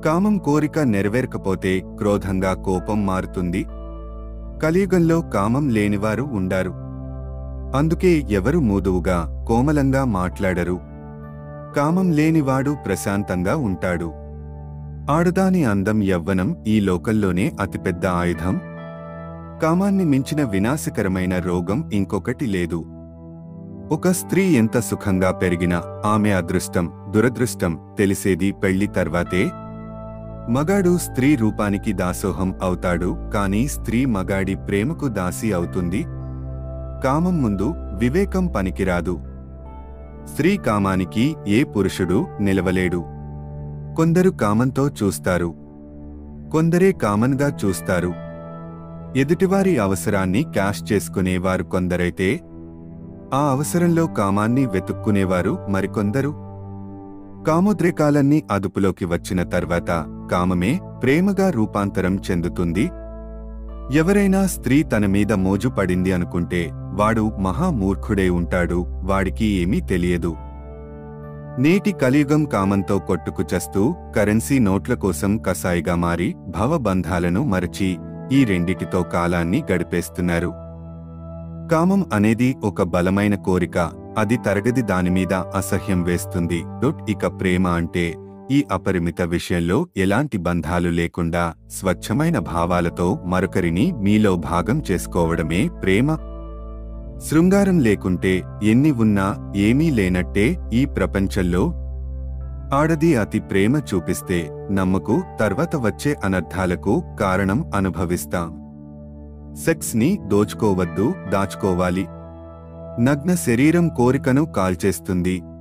కామం కోరిక నెరవేరకపోతే క్రోధంగా కోపం మారుతుంది కలియుగంలో కామం లేనివారు ఉండారు అందుకే ఎవరు మూదువుగా కోమలంగా మాట్లాడరు కామం లేనివాడు ప్రశాంతంగా ఉంటాడు ఆడదాని అందం యవ్వనం ఈ లోకంలోనే అతిపెద్ద ఆయుధం కామాన్ని మించిన వినాశకరమైన రోగం ఇంకొకటి లేదు ఒక స్త్రీ ఎంత సుఖంగా పెరిగినా ఆమె అదృష్టం దురదృష్టం తెలిసేది పెళ్లి తర్వాతే మగాడు స్త్రీ రూపానికి దాసోహం అవుతాడు కాని స్త్రీ మగాడి ప్రేమకు దాసి అవుతుంది కామం ముందు వివేకం పనికిరాదు స్త్రీ కామానికి ఏ పురుషుడు నిలవలేడు కొందరు కామంతో చూస్తారు కొందరే కామన్గా చూస్తారు ఎదుటివారి అవసరాన్ని క్యాష్ చేసుకునేవారు కొందరైతే ఆ అవసరంలో కామాన్ని వెతుక్కునేవారు మరికొందరు కామోద్రేకాలన్నీ అదుపులోకి వచ్చిన తర్వాత కామమే ప్రేమగా రూపాంతరం చెందుతుంది ఎవరైనా స్త్రీ తన మీద మోజు పడింది అనుకుంటే వాడు మహామూర్ఖుడే ఉంటాడు వాడికి ఏమీ తెలియదు నేటి కలియుగం కామంతో కొట్టుకు చస్తూ కరెన్సీ నోట్ల కోసం కసాయిగా మారి భవబంధాలను మరచి ఈ రెండిటితో కాలాన్ని గడిపేస్తున్నారు కామం అనేది ఒక బలమైన కోరిక అది తరగది దానిమీద అసహ్యం వేస్తుంది డొట్ ఇక ప్రేమ అంటే ఈ అపరిమిత విషయంలో ఎలాంటి బంధాలు లేకుండా స్వచ్ఛమైన భావాలతో మరొకరిని మీలో భాగం చేసుకోవడమే ప్రేమ శృంగారం లేకుంటే ఎన్ని ఉన్నా ఏమీ లేనట్టే ఈ ప్రపంచంలో ఆడది అతి ప్రేమ చూపిస్తే నమ్మకు తర్వాత వచ్చే అనర్థాలకు కారణం అనుభవిస్తాం సెక్స్ ని దోచుకోవద్దు దాచుకోవాలి నగ్న శరీరం కోరికను కాల్చేస్తుంది